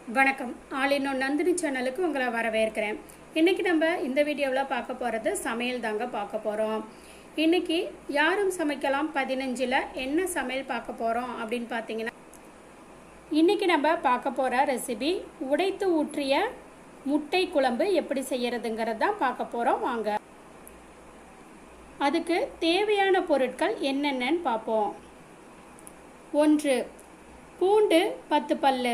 வணக்கம் ஆலினோ நந்தினி சேனலுக்கு உங்களை வரவேற்கிறேன் இன்னைக்கு நம்ம இந்த வீடியோவில் பார்க்க போகிறது சமையல் தாங்க பார்க்க போகிறோம் இன்னைக்கு யாரும் சமைக்கலாம் பதினஞ்சில் என்ன சமையல் பார்க்க போகிறோம் அப்படின்னு பார்த்தீங்கன்னா இன்னைக்கு நம்ம பார்க்க போகிற ரெசிபி உடைத்து ஊற்றிய முட்டை குழம்பு எப்படி செய்யறதுங்கிறது தான் பார்க்க போகிறோம் வாங்க அதுக்கு தேவையான பொருட்கள் என்னென்னன்னு பார்ப்போம் ஒன்று பூண்டு பத்து பல்லு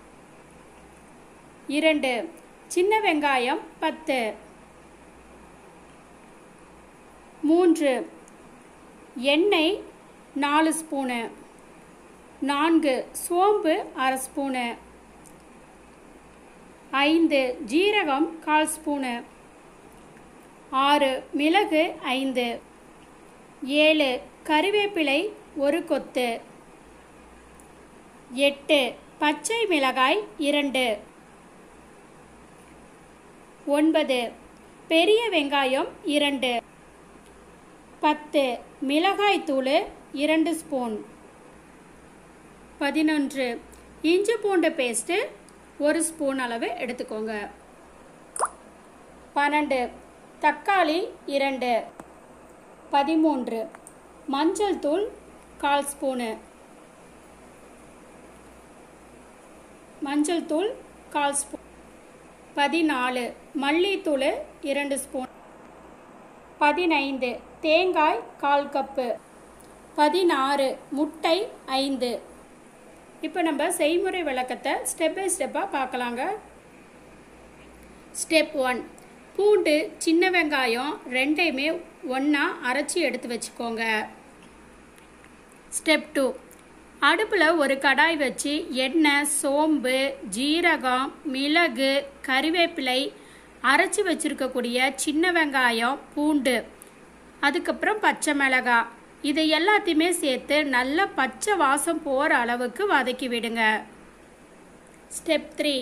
இரண்டு சின்ன வெங்காயம் பத்து மூன்று எண்ணெய் நாலு ஸ்பூனு நான்கு சோம்பு அரை ஸ்பூனு ஐந்து ஜீரகம் கால் ஸ்பூனு ஆறு மிளகு ஐந்து ஏழு கறிவேப்பிலை ஒரு கொத்து எட்டு பச்சை மிளகாய் இரண்டு ஒன்பது பெரிய வெங்காயம் இரண்டு பத்து மிளகாய் தூள் இரண்டு ஸ்பூன் பதினொன்று இஞ்சி பூண்டு பேஸ்ட்டு ஒரு ஸ்பூன் அளவு எடுத்துக்கோங்க பன்னெண்டு தக்காளி இரண்டு பதிமூன்று மஞ்சள் தூள் கால் ஸ்பூனு மஞ்சள் தூள் கால் ஸ்பூன் பதினாலு மல்லித்தூள் இரண்டு ஸ்பூன் பதினைந்து தேங்காய் கால் கப்பு பதினாறு முட்டை ஐந்து இப்போ நம்ம செய்முறை விளக்கத்தை ஸ்டெப் பை ஸ்டெப்பாக பார்க்கலாங்க ஸ்டெப் ஒன் பூண்டு சின்ன வெங்காயம் ரெண்டையுமே ஒன்றா அரைச்சி எடுத்து வச்சுக்கோங்க ஸ்டெப் டூ அடுப்பில் ஒரு கடாய் வச்சு எண்ணெய் சோம்பு ஜீரகம் மிளகு கறிவேப்பிலை அரைச்சி வச்சுருக்கக்கூடிய சின்ன வெங்காயம் பூண்டு அதுக்கப்புறம் பச்சை மிளகாய் இதை எல்லாத்தையுமே சேர்த்து நல்ல பச்சை வாசம் போகிற அளவுக்கு வதக்கி விடுங்க ஸ்டெப் த்ரீ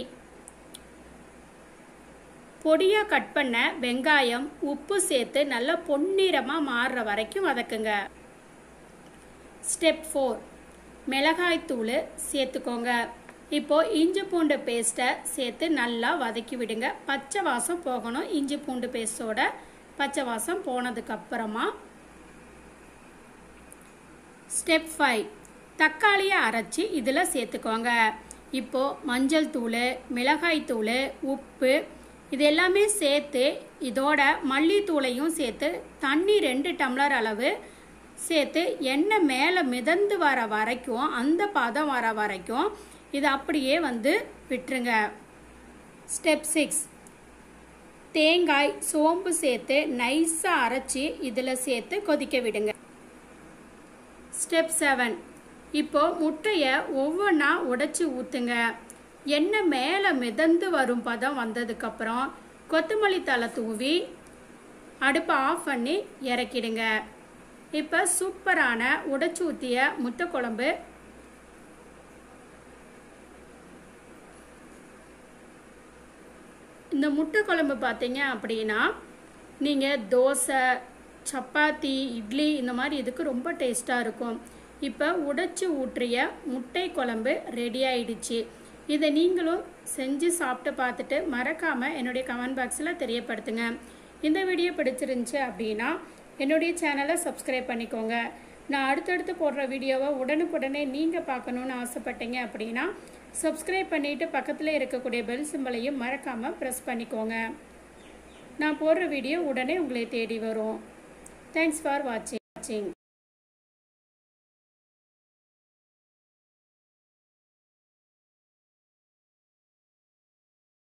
பொடியாக கட் பண்ண வெங்காயம் உப்பு சேர்த்து நல்லா பொன்னிறமாக மாறுற வரைக்கும் வதக்குங்க ஸ்டெப் ஃபோர் மிளகாய்த்தூள் சேர்த்துக்கோங்க இப்போ இஞ்சி பூண்டு பேஸ்ட்டை சேர்த்து நல்லா வதக்கி விடுங்க பச்சை வாசம் போகணும் இஞ்சி பூண்டு பேஸ்டோட பச்சை வாசம் போனதுக்கு அப்புறமா ஸ்டெப் ஃபைவ் தக்காளியை அரைச்சி இதில் சேர்த்துக்கோங்க இப்போ மஞ்சள் தூள் மிளகாய் தூள் உப்பு இது எல்லாமே சேர்த்து இதோட மல்லித்தூளையும் சேர்த்து தண்ணி ரெண்டு டம்ளர் அளவு சேர்த்து எண்ணெய் மேலே மிதந்து வர வரைக்கும் அந்த பதம் வர வரைக்கும் இது அப்படியே வந்து விட்டுருங்க ஸ்டெப் சிக்ஸ் தேங்காய் சோம்பு சேர்த்து நைஸாக அரைச்சி இதில் சேர்த்து கொதிக்க விடுங்க ஸ்டெப் செவன் இப்போ முட்டையை ஒவ்வொன்றா உடைச்சி ஊற்றுங்க எண்ணெய் மேலே மிதந்து வரும் பதம் வந்ததுக்கப்புறம் கொத்தமல்லி தலை தூவி அடுப்பை ஆஃப் பண்ணி இறக்கிடுங்க இப்போ சூப்பரான உடைச்சி ஊற்றிய முட்டை குழம்பு இந்த முட்டை குழம்பு பார்த்தீங்க அப்படின்னா நீங்கள் தோசை சப்பாத்தி இட்லி இந்த மாதிரி இதுக்கு ரொம்ப டேஸ்ட்டாக இருக்கும் இப்போ உடைச்சி ஊற்றிய முட்டை குழம்பு ரெடி ஆயிடுச்சு இதை நீங்களும் செஞ்சு சாப்பிட்டு பார்த்துட்டு மறக்காமல் என்னுடைய கமெண்ட் பாக்ஸில் தெரியப்படுத்துங்க இந்த வீடியோ பிடிச்சிருந்துச்சு அப்படின்னா என்னுடைய சேனலை சப்ஸ்கிரைப் பண்ணிக்கோங்க நான் அடுத்தடுத்து போடுற வீடியோவை உடனுக்குடனே நீங்கள் பார்க்கணுன்னு ஆசைப்பட்டீங்க அப்படின்னா சப்ஸ்கிரைப் பண்ணிவிட்டு பக்கத்தில் இருக்கக்கூடிய பெல் சிம்பலையும் மறக்காமல் ப்ரெஸ் பண்ணிக்கோங்க நான் போடுற வீடியோ உடனே உங்களை தேடி வரும் தேங்க்ஸ் ஃபார் வாட்சிங்